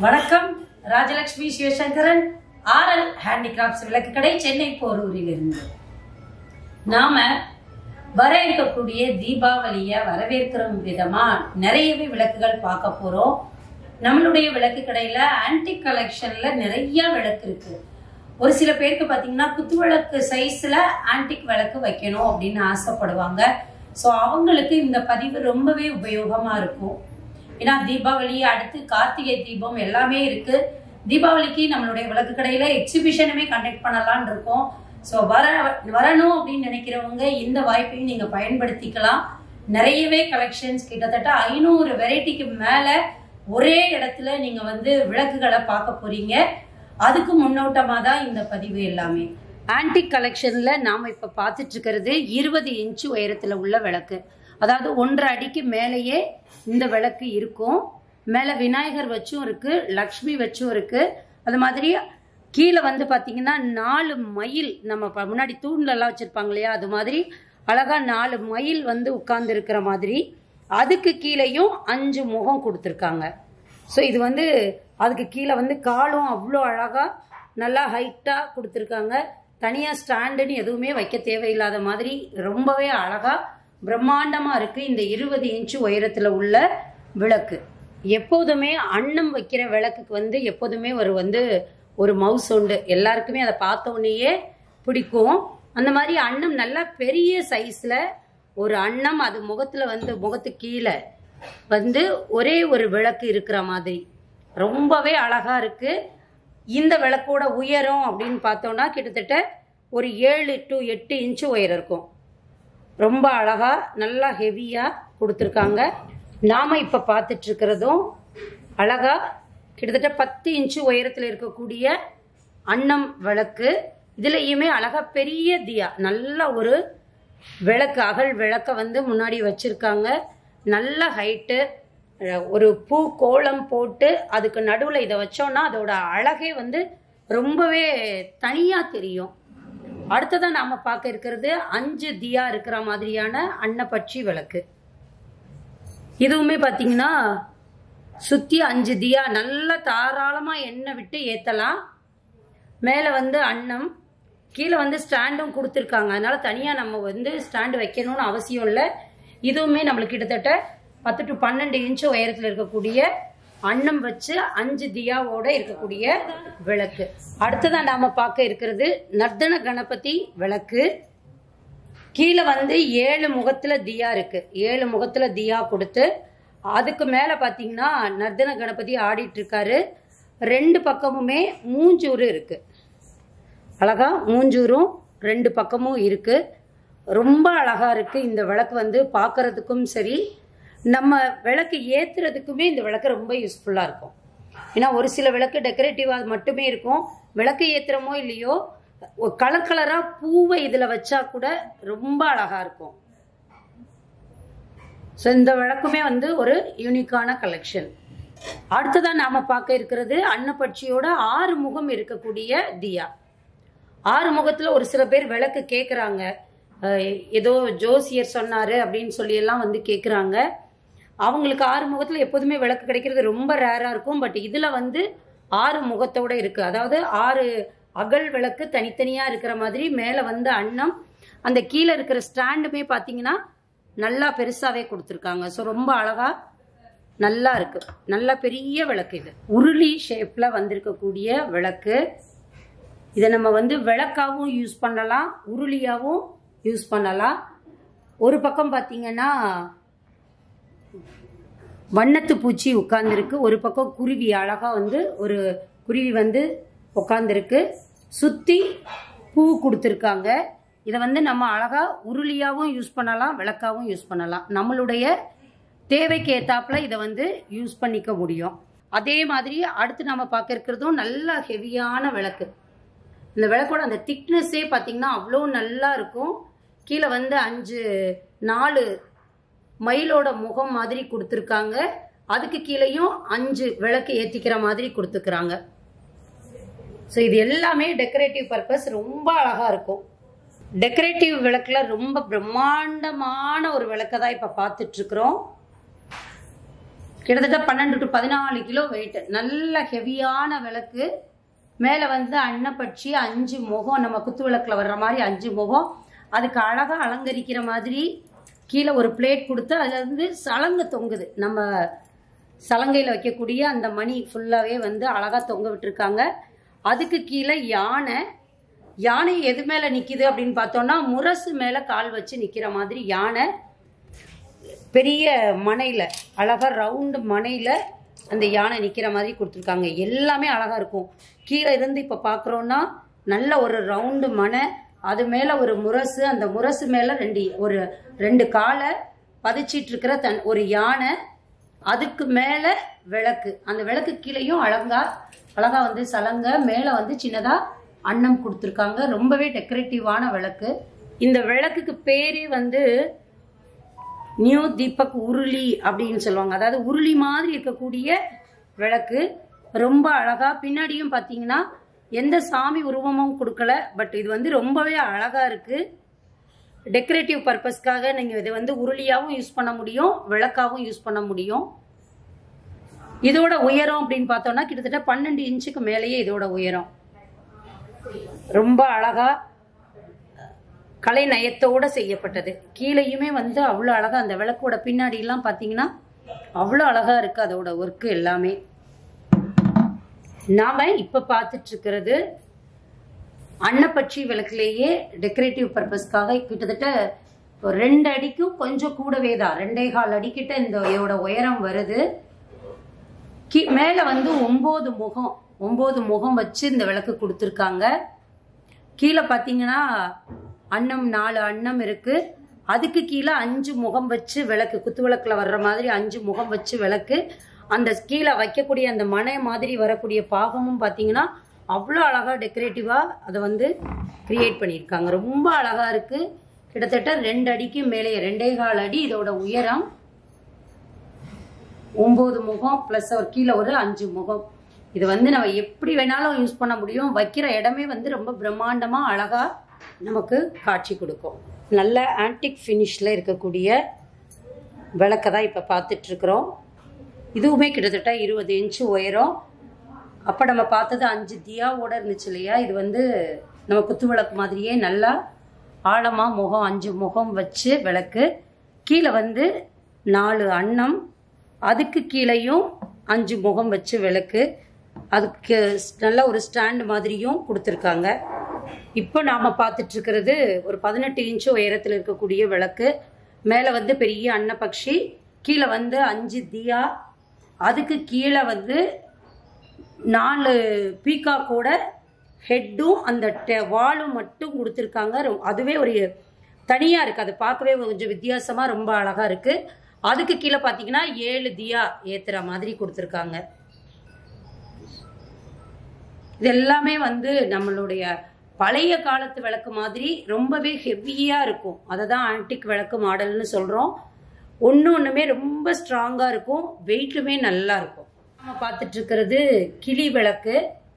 வணக்கம் Rajalakshmi Sivasankaran RL handicrafts விளக்கு கடை சென்னை போரூரில் இருந்து நாம வர இருக்கக்கூடிய தீபாவளிய வரவேற்கிற விதமா நிறையவே விளக்குகள் பார்க்க போறோம் நம்மளுடைய விளக்கு கடையில ஆன்டிக் கலெக்ஷன்ல நிறைய விளக்கு இருக்கு ஒரு சில பேருக்கு பாத்தீங்கன்னா குத்து விளக்கு சைஸ்ல ஆன்டிக் விளக்கு வைக்கணும் அப்படின்னு ஆசைப்படுவாங்க ஸோ அவங்களுக்கு இந்த பதிவு ரொம்பவே உபயோகமா இருக்கும் ஏன்னா தீபாவளி அடுத்து கார்த்திகை தீபம் எல்லாமே இருக்கு தீபாவளிக்கு நம்மளுடைய விளக்கு கடையில எக்ஸிபிஷனுமே கண்டக்ட் பண்ணலாம்னு இருக்கோம் ஸோ வர வரணும் அப்படின்னு நினைக்கிறவங்க இந்த வாய்ப்பையும் நீங்க பயன்படுத்திக்கலாம் நிறையவே கலெக்ஷன்ஸ் கிட்டத்தட்ட ஐநூறு வெரைட்டிக்கு மேல ஒரே இடத்துல நீங்க வந்து விளக்குகளை பார்க்க போறீங்க அதுக்கு முன்னோட்டமா தான் இந்த பதிவு எல்லாமே ஆன்டிக் கலெக்ஷன்ல நாம இப்ப பார்த்துட்டு இருக்கிறது இருபது இன்ச்சு உயரத்துல உள்ள விளக்கு அதாவது ஒன்றரை அடிக்கு மேலேயே இந்த விளக்கு இருக்கும் மேல விநாயகர் வச்சும் இருக்கு லக்ஷ்மி வச்சும் இருக்கு அது மாதிரி கீழே வந்து பாத்தீங்கன்னா நாலு மயில் நம்ம ப- முன்னாடி தூண்ல எல்லாம் வச்சிருப்பாங்க இல்லையா அது மாதிரி அழகா நாலு மயில் வந்து உட்கார்ந்து இருக்கிற மாதிரி அதுக்கு கீழேயும் அஞ்சு முகம் கொடுத்துருக்காங்க ஸோ இது வந்து அதுக்கு கீழே வந்து காலும் அவ்வளோ அழகா நல்லா ஹைட்டா கொடுத்துருக்காங்க தனியா ஸ்டாண்டுன்னு எதுவுமே வைக்க தேவையில்லாத மாதிரி ரொம்பவே அழகா பிரம்மாண்டமா இருக்கு இந்த இருபது இன்ச்சு உயரத்துல உள்ள விளக்கு எப்போதுமே அன்னம் வைக்கிற விளக்குக்கு வந்து எப்போதுமே ஒரு வந்து ஒரு மவுஸ் உண்டு எல்லாருக்குமே அதை பார்த்த உடனேயே பிடிக்கும் அந்த மாதிரி அன்னம் நல்லா பெரிய சைஸ்ல ஒரு அன்னம் அது முகத்துல வந்து முகத்துக்கு கீழே வந்து ஒரே ஒரு விளக்கு இருக்கிற மாதிரி ரொம்பவே அழகா இருக்கு இந்த விளக்கோட உயரம் அப்படின்னு பார்த்தோம்னா கிட்டத்தட்ட ஒரு ஏழு டு எட்டு இன்ச்சு உயரம் இருக்கும் ரொம்ப அழகா நல்லா ஹெவியா கொடுத்துருக்காங்க நாம இப்ப பார்த்துட்டு இருக்கிறதும் அழகா கிட்டத்தட்ட பத்து இன்ச்சு உயரத்தில் இருக்கக்கூடிய அன்னம் விளக்கு இதுலயுமே அழகா பெரிய தியா நல்ல ஒரு விளக்கு அகல் விளக்க வந்து முன்னாடி வச்சிருக்காங்க நல்ல ஹைட்டு ஒரு பூ கோலம் போட்டு அதுக்கு நடுவில் இதை வச்சோம்னா அதோட அழகே வந்து ரொம்பவே தனியா தெரியும் அடுத்ததா நாம பார்க்க இருக்கிறது அஞ்சு தியா இருக்கிற மாதிரியான அன்னப்பட்சி விளக்கு இதுவுமே பாத்தீங்கன்னா சுத்தி அஞ்சு தியா நல்லா தாராளமா எண்ணெய் விட்டு ஏத்தலாம் மேல வந்து அன்னம் கீழே வந்து ஸ்டாண்டும் கொடுத்துருக்காங்க அதனால தனியா நம்ம வந்து ஸ்டாண்டு வைக்கணும்னு அவசியம் இல்லை இதுவுமே நம்மளுக்கு கிட்டத்தட்ட பத்து டு பன்னெண்டு இன்ச்சு உயரத்தில் இருக்கக்கூடிய அன்னம் வச்சு அஞ்சு தியாவோட இருக்கக்கூடிய விளக்கு அடுத்ததான் நாம பார்க்க இருக்கிறது நர்தன கணபதி விளக்கு கீழே வந்து ஏழு முகத்துல தியா இருக்கு ஏழு முகத்துல தியா கொடுத்து அதுக்கு மேல பாத்தீங்கன்னா நர்தன கணபதி ஆடிட்டு இருக்காரு ரெண்டு பக்கமுமே மூஞ்சூறு இருக்கு அழகா மூஞ்சூரும் ரெண்டு பக்கமும் இருக்கு ரொம்ப அழகா இருக்கு இந்த விளக்கு வந்து பார்க்கறதுக்கும் சரி நம்ம விளக்கு ஏத்துறதுக்குமே இந்த விளக்கு ரொம்ப யூஸ்ஃபுல்லா இருக்கும் ஏன்னா ஒரு சில விளக்கு டெக்கரேட்டிவா மட்டுமே இருக்கும் விளக்கு ஏத்துறமோ இல்லையோ ஒரு கலர் கலரா பூவை இதுல வச்சா கூட ரொம்ப அழகா இருக்கும் ஸோ இந்த விளக்குமே வந்து ஒரு யூனிக்கான கலெக்ஷன் அடுத்ததான் நாம பார்க்க இருக்கிறது அன்னப்பட்சியோட ஆறு முகம் இருக்கக்கூடிய தியா ஆறு முகத்துல ஒரு சில பேர் விளக்கு கேட்குறாங்க ஏதோ ஜோசியர் சொன்னாரு அப்படின்னு சொல்லி எல்லாம் வந்து கேட்குறாங்க அவங்களுக்கு ஆறு முகத்துல எப்போதுமே விளக்கு கிடைக்கிறது ரொம்ப ரேரா இருக்கும் பட் இதுல வந்து ஆறு முகத்தோட இருக்கு அதாவது ஆறு அகல் விளக்கு தனித்தனியா இருக்கிற மாதிரி மேல வந்து அன்னம் அந்த கீழே இருக்கிற ஸ்டாண்டுமே பாத்தீங்கன்னா நல்லா பெருசாவே கொடுத்துருக்காங்க ஸோ ரொம்ப அழகா நல்லா இருக்கு நல்ல பெரிய விளக்கு இது உருளி ஷேப்ல வந்திருக்கக்கூடிய விளக்கு இதை நம்ம வந்து விளக்காவும் யூஸ் பண்ணலாம் உருளியாவும் யூஸ் பண்ணலாம் ஒரு பக்கம் பார்த்தீங்கன்னா வண்ணத்து பூச்சி உட்கார்ந்துருக்கு ஒரு பக்கம் குருவி அழகா வந்து ஒரு குருவி வந்து உட்கார்ந்துருக்கு சுத்தி பூ கொடுத்துருக்காங்க இதை வந்து நம்ம அழகா உருளியாவும் யூஸ் பண்ணலாம் விளக்காவும் யூஸ் பண்ணலாம் நம்மளுடைய தேவைக்கு ஏத்தாப்புல இதை வந்து யூஸ் பண்ணிக்க முடியும் அதே மாதிரி அடுத்து நம்ம பார்க்க இருக்கிறதும் நல்ல ஹெவியான விளக்கு இந்த விளக்கோட அந்த திக்னஸே பார்த்தீங்கன்னா அவ்வளோ நல்லா இருக்கும் கீழே வந்து அஞ்சு நாலு மயிலோட முகம் மாதிரி கொடுத்துருக்காங்க அதுக்கு கீழேயும் அஞ்சு விளக்கு ஏத்திக்கிற மாதிரி கொடுத்துக்கிறாங்க ஸோ இது எல்லாமே டெக்கரேட்டிவ் பர்பஸ் ரொம்ப அழகா இருக்கும் டெக்கரேட்டிவ் விளக்குல ரொம்ப பிரம்மாண்டமான ஒரு விளக்கை தான் இப்போ பார்த்துட்டு இருக்கிறோம் கிட்டத்தட்ட பன்னெண்டு டு பதினாலு கிலோ வெயிட் நல்ல ஹெவியான விளக்கு மேலே வந்து அன்னப்பட்சி அஞ்சு முகம் நம்ம குத்து விளக்கில் வர்ற மாதிரி அஞ்சு முகம் அதுக்கு அழகாக அலங்கரிக்கிற மாதிரி கீழே ஒரு பிளேட் கொடுத்து அதில் வந்து சலங்கை தொங்குது நம்ம சலங்கையில் வைக்கக்கூடிய அந்த மணி ஃபுல்லாகவே வந்து அழகாக தொங்க விட்டுருக்காங்க அதுக்கு கீழே யானை யானை எது மேலே நிற்கிது அப்படின்னு பார்த்தோம்னா முரசு மேலே கால் வச்சு நிற்கிற மாதிரி யானை பெரிய மனையில் அழகாக ரவுண்டு மனையில் அந்த யானை நிற்கிற மாதிரி கொடுத்துருக்காங்க எல்லாமே அழகாக இருக்கும் கீழே இருந்து இப்போ பார்க்குறோன்னா நல்ல ஒரு ரவுண்டு மனை அது மேலே ஒரு முரசு அந்த முரசு மேலே ரெண்டு ஒரு ரெண்டு காலை பதிச்சிட்டு இருக்கிற தன் ஒரு யானை அதுக்கு மேலே விளக்கு அந்த விளக்கு கீழேயும் அழகா அழகா வந்து சலங்க மேலே வந்து சின்னதாக அன்னம் கொடுத்துருக்காங்க ரொம்பவே டெக்கரேட்டிவான விளக்கு இந்த விளக்குக்கு பேரே வந்து நியூ தீபக் உருளி அப்படின்னு சொல்லுவாங்க அதாவது உருளி மாதிரி இருக்கக்கூடிய விளக்கு ரொம்ப அழகா பின்னாடியும் பார்த்தீங்கன்னா எந்த சாமி உருவமும் கொடுக்கல பட் இது வந்து ரொம்பவே அழகா இருக்கு டெக்கரேட்டிவ் பர்பஸ்க்காக நீங்கள் இதை வந்து உருளியாகவும் யூஸ் பண்ண முடியும் விளக்காகவும் யூஸ் பண்ண முடியும் இதோட உயரம் அப்படின்னு பார்த்தோம்னா கிட்டத்தட்ட பன்னெண்டு இன்ச்சுக்கு மேலேயே இதோட உயரம் ரொம்ப அழகா கலை நயத்தோட செய்யப்பட்டது கீழேயுமே வந்து அவ்வளோ அழகா அந்த விளக்கோட பின்னாடி எல்லாம் பார்த்தீங்கன்னா அவ்வளோ அழகா இருக்கு அதோட ஒர்க்கு எல்லாமே நாம இப்ப பார்த்துட்டு இருக்கிறது அன்னப்பட்சி விளக்குலேயே டெக்கரேட்டிவ் பர்பஸ்க்காக கிட்டத்தட்ட ஒரு ரெண்டு அடிக்கும் கொஞ்சம் கூடவே தான் ரெண்டே கால் அடிக்கிட்ட இந்த இதோட உயரம் வருது கீ மேலே வந்து ஒம்பது முகம் ஒம்பது முகம் வச்சு இந்த விளக்கு கொடுத்துருக்காங்க கீழே பார்த்தீங்கன்னா அன்னம் நாலு அன்னம் இருக்கு அதுக்கு கீழே அஞ்சு முகம் வச்சு விளக்கு குத்து விளக்குல வர்ற மாதிரி அஞ்சு முகம் வச்சு விளக்கு அந்த கீழே வைக்கக்கூடிய அந்த மனை மாதிரி வரக்கூடிய பாகமும் பார்த்தீங்கன்னா அவ்வளோ அழகாக டெக்கரேட்டிவாக அதை வந்து கிரியேட் பண்ணியிருக்காங்க ரொம்ப அழகாக இருக்கு கிட்டத்தட்ட ரெண்டு அடிக்கு மேலே ரெண்டே கால் அடி இதோட உயரம் ஒம்பது முகம் ப்ளஸ் ஒரு கீழே ஒரு அஞ்சு முகம் இது வந்து நம்ம எப்படி வேணாலும் யூஸ் பண்ண முடியும் வைக்கிற இடமே வந்து ரொம்ப பிரம்மாண்டமாக அழகாக நமக்கு காட்சி கொடுக்கும் நல்ல ஆன்டிக் ஃபினிஷில் இருக்கக்கூடிய விளக்கை தான் இப்போ பார்த்துட்ருக்குறோம் இதுவுமே கிட்டத்தட்ட இருபது இன்ச்சு உயரம் அப்போ நம்ம பார்த்தது அஞ்சு தியாவோட இருந்துச்சு இல்லையா இது வந்து நம்ம குத்து விளக்கு மாதிரியே நல்லா ஆழமாக முகம் அஞ்சு முகம் வச்சு விளக்கு கீழே வந்து நாலு அன்னம் அதுக்கு கீழேயும் அஞ்சு முகம் வச்சு விளக்கு அதுக்கு நல்ல ஒரு ஸ்டாண்ட் மாதிரியும் கொடுத்துருக்காங்க இப்போ நாம் பார்த்துட்டு இருக்கிறது ஒரு பதினெட்டு இன்ச்சு உயரத்தில் இருக்கக்கூடிய விளக்கு மேலே வந்து பெரிய அன்னப்பக்ஷி கீழே வந்து அஞ்சு தியா அதுக்கு கீழே வந்து நாலு பீகாக்கோட ஹெட்டும் அந்த டெ- வாலும் மட்டும் கொடுத்துருக்காங்க ரொ- அதுவே ஒரு தனியாக இருக்குது அது பார்க்கவே கொஞ்சம் வித்தியாசமாக ரொம்ப அழகாக இருக்குது அதுக்கு கீழே பார்த்தீங்கன்னா ஏழு தியா ஏத்துற மாதிரி கொடுத்துருக்காங்க இது எல்லாமே வந்து நம்மளுடைய பழைய காலத்து விளக்கு மாதிரி ரொம்பவே ஹெவியாக இருக்கும் அதை தான் ஆன்டிக் விளக்கு மாடல்னு சொல்கிறோம் ஒன்று ஒன்றுமே ரொம்ப ஸ்ட்ராங்காக இருக்கும் வெயிட்டுமே நல்லா இருக்கும் நம்ம பார்த்துட்டு இருக்கிறது கிளி விளக்கு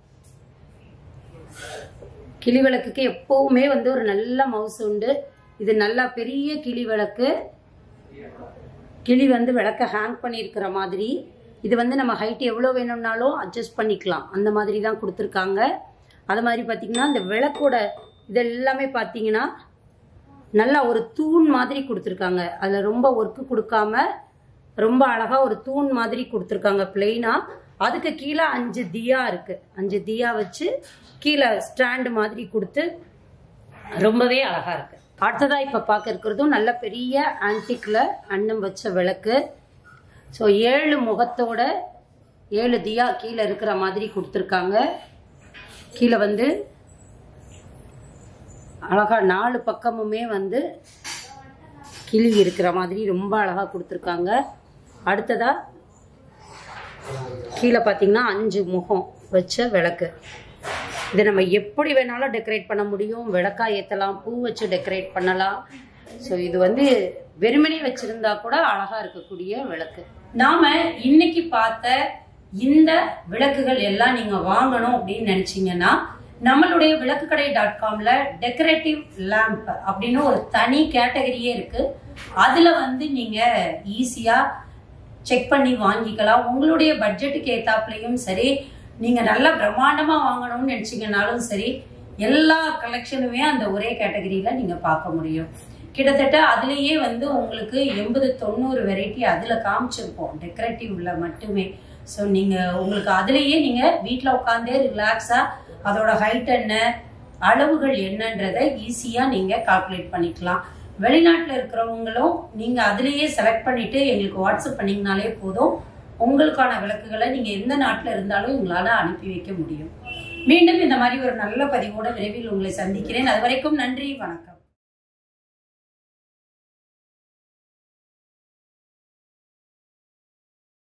கிளி விளக்குக்கு எப்பவுமே வந்து ஒரு நல்ல மவுஸ் உண்டு இது நல்லா பெரிய கிளி விளக்கு கிளி வந்து விளக்க ஹேங் பண்ணியிருக்கிற மாதிரி இது வந்து நம்ம ஹைட் எவ்வளோ வேணும்னாலும் அட்ஜஸ்ட் பண்ணிக்கலாம் அந்த மாதிரி தான் கொடுத்துருக்காங்க அது மாதிரி பார்த்தீங்கன்னா இந்த விளக்கோட இது எல்லாமே பார்த்தீங்கன்னா நல்லா ஒரு தூண் மாதிரி கொடுத்துருக்காங்க அதில் ரொம்ப ஒர்க்கு கொடுக்காம ரொம்ப அழகாக ஒரு தூண் மாதிரி கொடுத்துருக்காங்க பிளெயினாக அதுக்கு கீழே அஞ்சு தியா இருக்குது அஞ்சு தியா வச்சு கீழே ஸ்டாண்டு மாதிரி கொடுத்து ரொம்பவே அழகாக இருக்குது அடுத்ததாக இப்போ பார்க்க இருக்கிறதும் நல்ல பெரிய ஆன்டிக்கில் அன்னம் வச்ச விளக்கு ஸோ ஏழு முகத்தோட ஏழு தியா கீழே இருக்கிற மாதிரி கொடுத்துருக்காங்க கீழே வந்து அழகா நாலு பக்கமுமே வந்து கிளி இருக்கிற மாதிரி ரொம்ப அழகாக கொடுத்துருக்காங்க அடுத்ததா கீழே பார்த்தீங்கன்னா அஞ்சு முகம் வச்ச விளக்கு இதை நம்ம எப்படி வேணாலும் டெக்கரேட் பண்ண முடியும் விளக்கா ஏற்றலாம் பூ வச்சு டெக்கரேட் பண்ணலாம் ஸோ இது வந்து வெறுமனே வச்சிருந்தா கூட அழகா இருக்கக்கூடிய விளக்கு நாம இன்னைக்கு பார்த்த இந்த விளக்குகள் எல்லாம் நீங்க வாங்கணும் அப்படின்னு நினைச்சீங்கன்னா நம்மளுடைய விளக்குக்கடை டாட் காம்ல டெக்கரேட்டிவ் லேம்ப் அப்படின்னு ஒரு தனி கேட்டகரியே இருக்கு அதுல வந்து நீங்க ஈஸியா செக் பண்ணி வாங்கிக்கலாம் உங்களுடைய பட்ஜெட்டுக்கு ஏத்தாப்புலையும் சரி நீங்க நல்லா பிரம்மாண்டமா வாங்கணும்னு நினைச்சீங்கனாலும் சரி எல்லா கலெக்ஷனுமே அந்த ஒரே கேட்டகரியில நீங்க பார்க்க முடியும் கிட்டத்தட்ட அதுலயே வந்து உங்களுக்கு எண்பது தொண்ணூறு வெரைட்டி அதுல காமிச்சிருப்போம் டெக்கரேட்டிவ்ல மட்டுமே ஸோ நீங்க உங்களுக்கு அதுலயே நீங்க வீட்டில் உட்காந்தே ரிலாக்ஸா அதோட ஹைட் என்ன அளவுகள் என்னன்றதை ஈஸியா நீங்க கால்குலேட் பண்ணிக்கலாம் வெளிநாட்டில் இருக்கிறவங்களும் நீங்க அதுலயே செலக்ட் பண்ணிட்டு எங்களுக்கு வாட்ஸ்அப் பண்ணீங்கனாலே போதும் உங்களுக்கான விளக்குகளை நீங்க எந்த நாட்டில் இருந்தாலும் உங்களால அனுப்பி வைக்க முடியும் மீண்டும் இந்த மாதிரி ஒரு நல்ல பதிவோட விரைவில் உங்களை சந்திக்கிறேன் அது வரைக்கும் நன்றி வணக்கம்